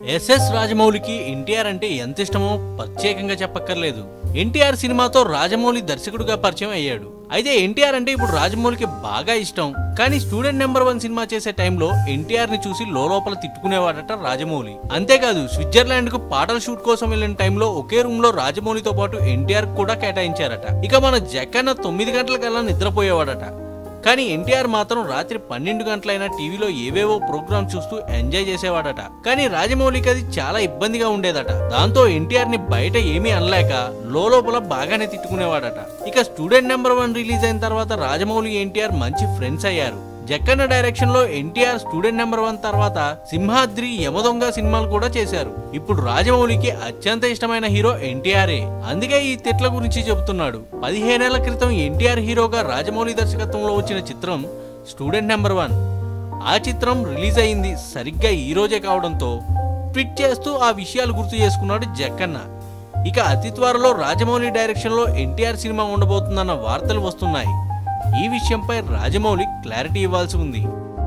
SS రాజమౌళికి NTR అంటే ఎంత ఇష్టమో ప్రత్యేకంగా చెప్పక్కర్లేదు ఎన్టీఆర్ సినిమాతో రాజమౌళి దర్శకుడిగా పరిచయం అయ్యాడు అయితే ఎన్టీఆర్ అంటే ఇప్పుడు రాజమౌళికి బాగా ఇష్టం కానీ స్టూడెంట్ నెంబర్ వన్ సినిమా చేసే టైంలో ఎన్టీఆర్ ని చూసి లోపల తిట్టుకునేవాడట రాజమౌళి అంతేకాదు స్విట్జర్లాండ్ కు పాటల షూట్ కోసం వెళ్ళిన టైంలో ఒకే రూమ్ లో రాజమౌళితో పాటు ఎన్టీఆర్ కూడా కేటాయించారట ఇక మన జక్కన్న తొమ్మిది గంటలకల్లా నిద్రపోయేవాడట కానీ ఎన్టీఆర్ మాత్రం రాత్రి పన్నెండు గంటలైనా టీవీలో ఏవేవో ప్రోగ్రామ్ చూస్తూ ఎంజాయ్ చేసేవాడట కానీ రాజమౌళికి అది చాలా ఇబ్బందిగా ఉండేదట దాంతో ఎన్టీఆర్ ని బయట ఏమీ అనలేక లోపల బాగానే తిట్టుకునేవాడట ఇక స్టూడెంట్ నెంబర్ వన్ రిలీజ్ అయిన తర్వాత రాజమౌళి ఎన్టీఆర్ మంచి ఫ్రెండ్స్ అయ్యారు జక్కన్న డైరెక్షన్ లో ఎన్టీఆర్ స్టూడెంట్ నెంబర్ వన్ తర్వాత సింహాద్రి యమదొంగ సినిమాలు కూడా చేశారు ఇప్పుడు రాజమౌళికి అత్యంత ఇష్టమైన హీరో ఎన్టీఆర్ఏ అందుకే ఈ తిట్ల గురించి చెబుతున్నాడు పదిహేనేళ్ల క్రితం ఎన్టీఆర్ హీరోగా రాజమౌళి దర్శకత్వంలో వచ్చిన చిత్రం స్టూడెంట్ నెంబర్ వన్ ఆ చిత్రం రిలీజ్ అయింది సరిగ్గా ఈ రోజే కావడంతో ట్వీట్ చేస్తూ ఆ విషయాలు గుర్తు చేసుకున్నాడు జక్కన్న ఇక అతి త్వరలో రాజమౌళి డైరెక్షన్ లో ఎన్టీఆర్ సినిమా ఉండబోతుందన్న వార్తలు వస్తున్నాయి ఈ విషయంపై రాజమౌళి క్లారిటీ ఇవ్వాల్సి ఉంది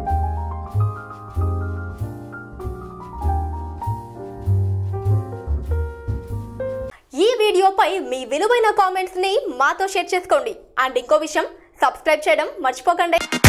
ఈ వీడియోపై మీ విలువైన కామెంట్స్ ని మాతో షేర్ చేసుకోండి అండ్ ఇంకో విషయం సబ్స్క్రైబ్ చేయడం మర్చిపోకండి